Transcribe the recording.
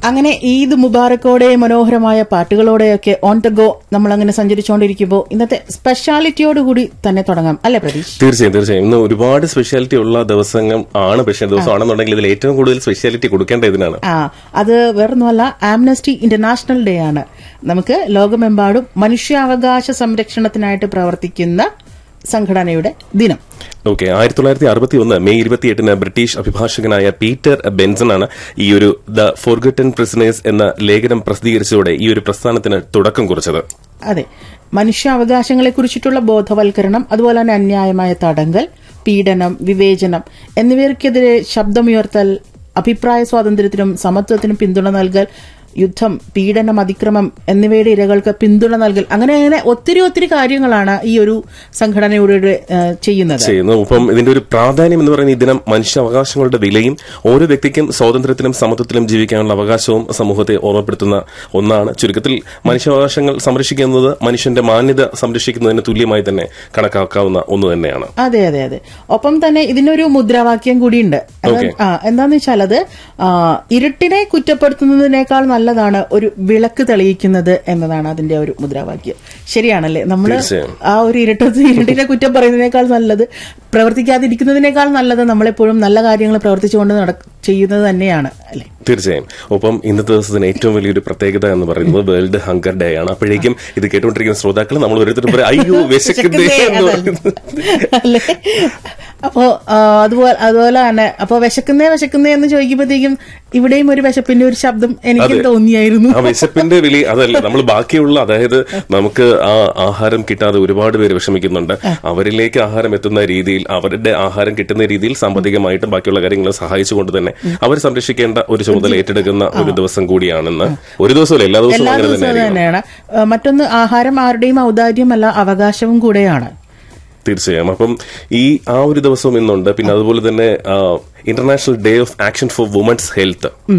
അങ്ങനെ ഈദ് മുബാറക്കോടെ മനോഹരമായ പാട്ടുകളോടെയൊക്കെ on the go നമ്മൾ അങ്ങനെ സഞ്ചരിച്ചുകൊണ്ടിരിക്കുമ്പോൾ ഇന്നത്തെ സ്പെഷ്യാലിറ്റിയോടുകൂടി തന്നെ തുടങ്ങാം അല്ലേ പ്രതീഷ് തീർച്ചയായും തീർച്ചയായും ഇന്ന് ഒരുപാട് സ്പെഷ്യാലിറ്റി ഉള്ള ദിവസങ്ങൾ ആണ് പക്ഷേ ദിവസമാണെന്നുണ്ടെങ്കിൽ ഇതിൽ ഏറ്റവും കൂടുതൽ സ്പെഷ്യാലിറ്റി കൊടുക്കേണ്ട ഇതിനാണ് ആ അത് വേറൊന്നുമല്ല ആംനസ്റ്റി ഇന്റർനാഷണൽ ഡേ ആണ് നമുക്ക് ലോകമെമ്പാടും മനുഷ്യാവകാശ സംരക്ഷണത്തിനായിട്ട് പ്രവർത്തിക്കുന്ന സംഘടനയുടെ ദിനം ഓക്കെ ആയിരത്തി തൊള്ളായിരത്തി അറുപത്തി ഒന്ന് മെയ് ഇരുപത്തിയെട്ടിന് ബ്രിട്ടീഷ് അഭിഭാഷകനായ പീറ്റർ ബെൻസൺ ആണ് ഈ ഒരു ദ ഫോർഗട്ടൻ പ്രിസണേഴ്സ് എന്ന ലേഖനം പ്രസിദ്ധീകരിച്ചതോടെ ഈ ഒരു പ്രസ്ഥാനത്തിന് തുടക്കം കുറിച്ചത് അതെ മനുഷ്യാവകാശങ്ങളെ കുറിച്ചിട്ടുള്ള ബോധവൽക്കരണം അതുപോലെ തന്നെ അന്യായമായ തടങ്കൽ പീഡനം വിവേചനം എന്നിവയ്ക്കെതിരെ ശബ്ദമുയർത്തൽ അഭിപ്രായ സ്വാതന്ത്ര്യത്തിനും സമത്വത്തിനും പിന്തുണ നൽകൽ യുദ്ധം പീഡനം അതിക്രമം എന്നിവയുടെ ഇരകൾക്ക് പിന്തുണ നൽകൽ അങ്ങനെ അങ്ങനെ ഒത്തിരി ഒത്തിരി കാര്യങ്ങളാണ് ഈ ഒരു സംഘടനയുടെ ഏഹ്, ചെയ്യുന്നത് ചെയ്യുന്നു ഒപ്പം ഇതിന്റെ ഒരു പ്രാധാന്യം എന്ന് പറയുന്ന ഈ ദിനം മനുഷ്യാവകാശങ്ങളുടെ വിലയും ഓരോ വ്യക്തിക്കും സ്വാതന്ത്ര്യത്തിലും സമത്വത്തിലും ജീവിക്കാനുള്ള അവകാശവും സമൂഹത്തെ ഓർമ്മപ്പെടുത്തുന്ന ഒന്നാണ് ചുരുക്കത്തിൽ മനുഷ്യാവകാശങ്ങൾ സംരക്ഷിക്കുന്നത് മനുഷ്യന്റെ മാന്യത സംരക്ഷിക്കുന്നതിന് തുല്യമായി തന്നെ കണക്കാക്കാവുന്ന ഒന്ന് തന്നെയാണ് അതെ അതെ അതെ ഒപ്പം തന്നെ ഇതിനൊരു മുദ്രാവാക്യം കൂടിയുണ്ട് അത് Okay. ആ എന്താന്ന് വെച്ചാൽ അത് ആ, ഇരുട്ടിനെ കുറ്റപ്പെടുത്തുന്നതിനേക്കാൾ നല്ലതാണ് ഒരു വിളക്ക് തെളിയിക്കുന്നത് എന്നതാണ് അതിന്റെ ഒരു മുദ്രാവാക്യം ശരിയാണല്ലേ നമ്മൾ തീർച്ചയായും. ആ ഒരു ഇരുട്ടത്ത് ഇരുട്ടിനെ കുറ്റം പറയുന്നതിനേക്കാൾ നല്ലത് പ്രവർത്തിക്കാതിരിക്കുന്നതിനേക്കാൾ നല്ലത് നമ്മളെപ്പോഴും നല്ല കാര്യങ്ങൾ പ്രവർത്തിച്ചുകൊണ്ട് നട- ചെയ്യുന്നത് തന്നെയാണ് അല്ലെ തീർച്ചയായും ഒപ്പം ഇന്നത്തെ ദിവസത്തിന് ഏറ്റവും വലിയൊരു പ്രത്യേകത എന്ന് പറയുന്നത് വേൾഡ് ഹങ്കർ ഡേ ആണ് അപ്പോഴേക്കും ഇത് കേട്ടുകൊണ്ടിരിക്കുന്ന ശ്രോതാക്കൾ നമ്മൾ ഓരോരുത്തരും പറയും അയ്യോ വിശക്കുന്നേ എന്ന് പറയുന്നത് അല്ലേ അപ്പോ ആ, അതുപോലെ അതുപോലെ തന്നെ അപ്പൊ വിശക്കുന്നേ വിശക്കുന്നേ എന്ന് ചോദിക്കുമ്പോഴത്തേക്കും ഇവിടെയും ഒരു വിശപ്പിന്റെ ഒരു ശബ്ദം എനിക്കും അതെ. തോന്നിയായിരുന്നു ആ വിശപ്പിന്റെ വിളി അതല്ല നമ്മൾ ബാക്കിയുള്ള അതായത് നമുക്ക് ആ ആഹാരം കിട്ടാതെ ഒരുപാട് പേര് വിഷമിക്കുന്നുണ്ട് അവരിലേക്ക് ആഹാരം എത്തുന്ന രീതിയിൽ അവരുടെ ആഹാരം കിട്ടുന്ന രീതിയിൽ സാമ്പത്തികമായിട്ടും ബാക്കിയുള്ള കാര്യങ്ങൾ സഹായിച്ചുകൊണ്ട് തന്നെ അവർ സംരക്ഷിക്കേണ്ട ഒരു ചുമതല ഏറ്റെടുക്കുന്ന ഒരു ദിവസം കൂടിയാണെന്ന് ഒരു ദിവസമല്ല എല്ലാ ദിവസവും എല്ലാ അങ്ങനെ ദിവസവും തന്നെ ആയിരിക്കണം. തന്നെയാണ് ആ, മറ്റൊന്ന് ആഹാരം ആരുടെയും ഔദാര്യമല്ല അവകാശവും കൂടെയാണ് തീർച്ചയായും അപ്പം ഈ ആ ഒരു ദിവസം ഇന്നുണ്ട് പിന്നെ അതുപോലെ തന്നെ international day of action for women's health